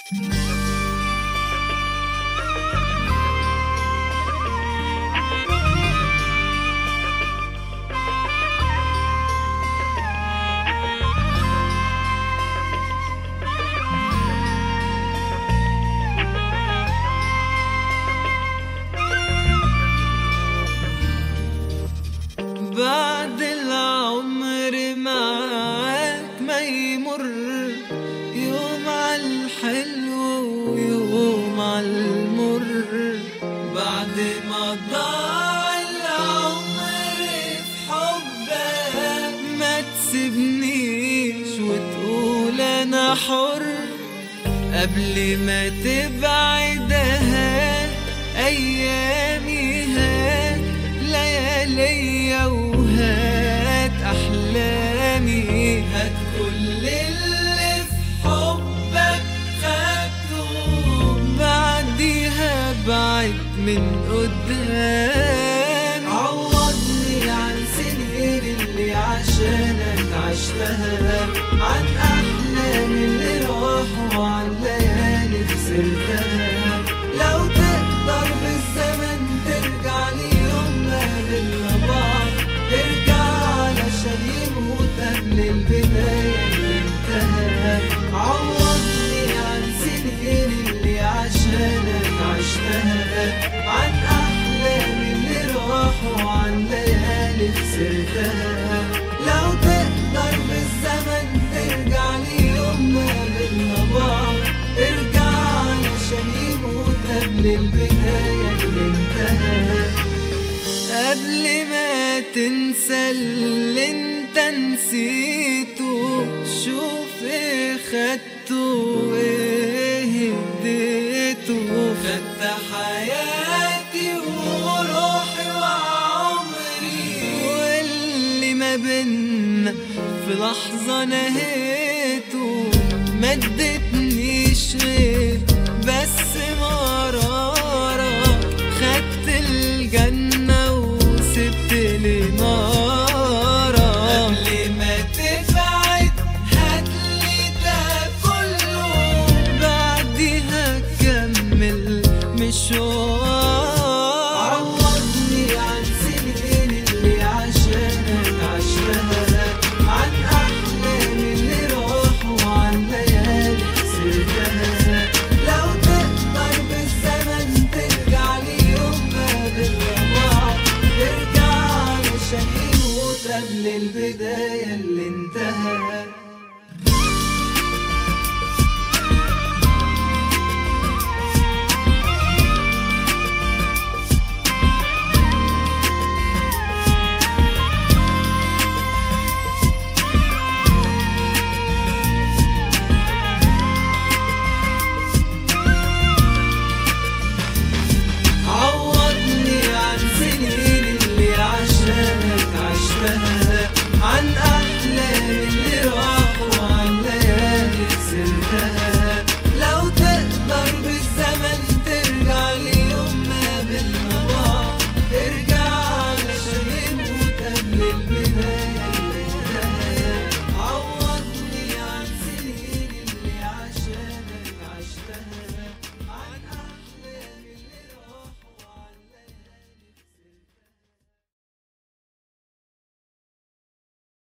بعد العمر معاك ما يمر يوم عالحلو ويوم عالمر بعد ما ضاع العمر في حبك ما تسيبنيش وتقول انا حر قبل ما تبعد هات ايامي هات ليالي وهات احلامي هات كل اللي في حبك خدته بعديها بعد من قدام عوضني عن سنين اللي عشانك عشتها عن احلام اللي راحوا وعن ليالي خسرتها لو تقدر بالزمن ترجع ليوم ما قابلنا بعض ترجع علشان يموت قبل البداية اللي انتهى عوضني عن سنين اللي عشانك عشتها عن أحلام اللي راحوا وعن ليالي خسرتها لو تقدر بالزمن ترجع ليوم ما قابلنا بعض ارجع علشان يموت قبل البداية اللي انتهى قبل ما تنسى اللي انت نسيته شوف ايه خدته وايه اديته خدت حياتي وروحي وعمري واللي ما بينا في لحظة نهيته ما ادتنيش غير بس مرارة خدت الجنة وسبت لي نارة قبل ما تبعد هاتلي ده كله بعديها كمل مشوار عوضني عن سنين اللي عشانك عشتها عن أحلام اللي راحوا وعن ليالي خسرتها لو تقدر بالزمن ترجع ليوم ما قابلنا بعض ترجع علشان يموت قبل البداية اللي انتهى